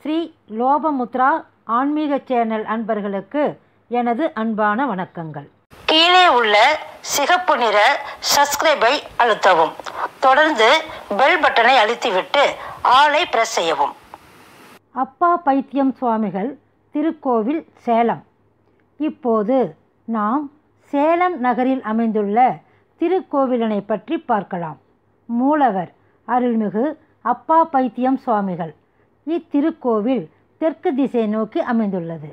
ஸ்ரீ லோபமுத்ரா ஆன்மீக சேனல் அன்பர்களுக்கு எனது அன்பான வணக்கங்கள் கீழே உள்ள சிகப்பு நிற சப்ஸ்கிரைபை அழுத்தவும் தொடர்ந்து பெல் பட்டனை அழுத்திவிட்டு ஆளை பிரஸ் செய்யவும் அப்பா பைத்தியம் சுவாமிகள் திருக்கோவில் சேலம் இப்போது நாம் சேலம் நகரில் அமைந்துள்ள திருக்கோவிலினை பற்றி பார்க்கலாம் மூலவர் அருள்மிகு அப்பா பைத்தியம் சுவாமிகள் இத்திருக்கோவில் தெற்கு திசை நோக்கி அமைந்துள்ளது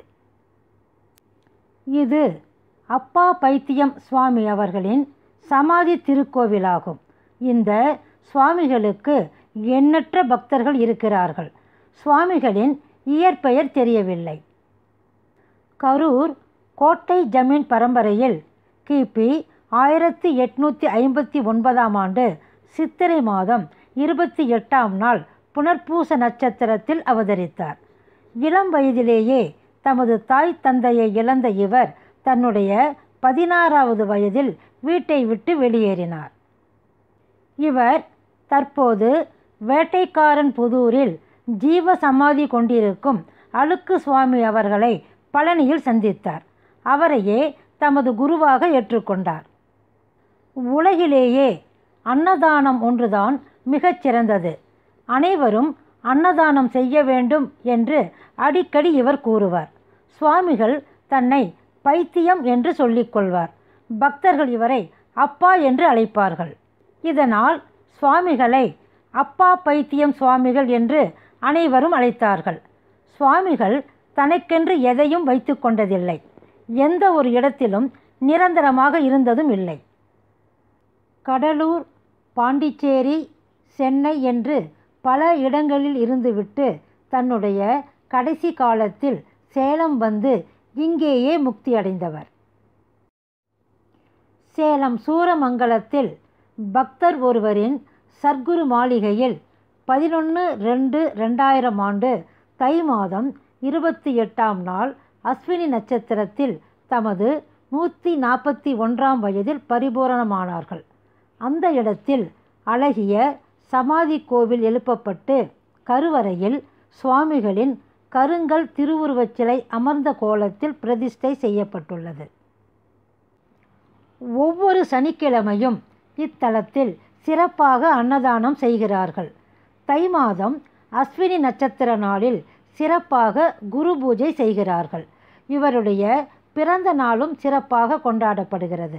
இது அப்பா பைத்தியம் சுவாமி அவர்களின் சமாதி திருக்கோவிலாகும் இந்த சுவாமிகளுக்கு எண்ணற்ற பக்தர்கள் இருக்கிறார்கள் சுவாமிகளின் இயற்பெயர் தெரியவில்லை கரூர் கோட்டை ஜமீன் பரம்பரையில் கிபி ஆயிரத்தி எட்நூற்றி ஐம்பத்தி ஒன்பதாம் ஆண்டு சித்திரை மாதம் இருபத்தி எட்டாம் நாள் புனர்பூச நட்சத்திரத்தில் அவதரித்தார் இளம் வயதிலேயே தமது தாய் தந்தையை இழந்த இவர் தன்னுடைய பதினாறாவது வயதில் வீட்டை விட்டு வெளியேறினார் இவர் தற்போது வேட்டைக்காரன் புதூரில் ஜீவ சமாதி கொண்டிருக்கும் அழுக்கு சுவாமி அவர்களை பழனியில் சந்தித்தார் அவரையே தமது குருவாக ஏற்றுக்கொண்டார் உலகிலேயே அன்னதானம் ஒன்றுதான் மிகச் சிறந்தது அனைவரும் அன்னதானம் செய்ய வேண்டும் என்று அடிக்கடி இவர் கூறுவார் சுவாமிகள் தன்னை பைத்தியம் என்று சொல்லிக்கொள்வார் பக்தர்கள் இவரை அப்பா என்று அழைப்பார்கள் இதனால் சுவாமிகளை அப்பா பைத்தியம் சுவாமிகள் என்று அனைவரும் அழைத்தார்கள் சுவாமிகள் தனக்கென்று எதையும் வைத்து கொண்டதில்லை எந்த ஒரு இடத்திலும் நிரந்தரமாக இருந்ததும் இல்லை கடலூர் பாண்டிச்சேரி சென்னை என்று பல இடங்களில் இருந்துவிட்டு தன்னுடைய கடைசி காலத்தில் சேலம் வந்து இங்கேயே முக்தி அடைந்தவர் சேலம் சூரமங்கலத்தில் பக்தர் ஒருவரின் சர்க்குரு மாளிகையில் பதினொன்று ரெண்டு ரெண்டாயிரம் ஆண்டு தை மாதம் இருபத்தி எட்டாம் நாள் அஸ்வினி நட்சத்திரத்தில் தமது நூற்றி நாற்பத்தி ஒன்றாம் வயதில் பரிபூரணமானார்கள் அந்த இடத்தில் அழகிய சமாதி கோவில் எழுப்பப்பட்டு கருவறையில் சுவாமிகளின் கருங்கல் திருவுருவச் சிலை அமர்ந்த கோலத்தில் பிரதிஷ்டை செய்யப்பட்டுள்ளது ஒவ்வொரு சனிக்கிழமையும் இத்தலத்தில் சிறப்பாக அன்னதானம் செய்கிறார்கள் தை மாதம் அஸ்வினி நட்சத்திர நாளில் சிறப்பாக குரு பூஜை செய்கிறார்கள் இவருடைய பிறந்த நாளும் சிறப்பாக கொண்டாடப்படுகிறது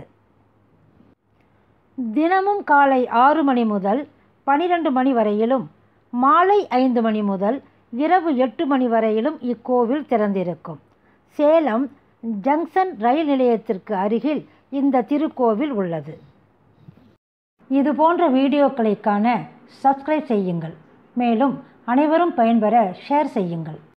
தினமும் காலை ஆறு மணி முதல் பனிரெண்டு மணி வரையிலும் மாலை ஐந்து மணி முதல் இரவு எட்டு மணி வரையிலும் இக்கோவில் திறந்திருக்கும் சேலம் ஜங்ஷன் ரயில் நிலையத்திற்கு அருகில் இந்த திருக்கோவில் உள்ளது இது போன்ற வீடியோக்களை காண சப்ஸ்கிரைப் செய்யுங்கள் மேலும் அனைவரும் பயன்பெற ஷேர் செய்யுங்கள்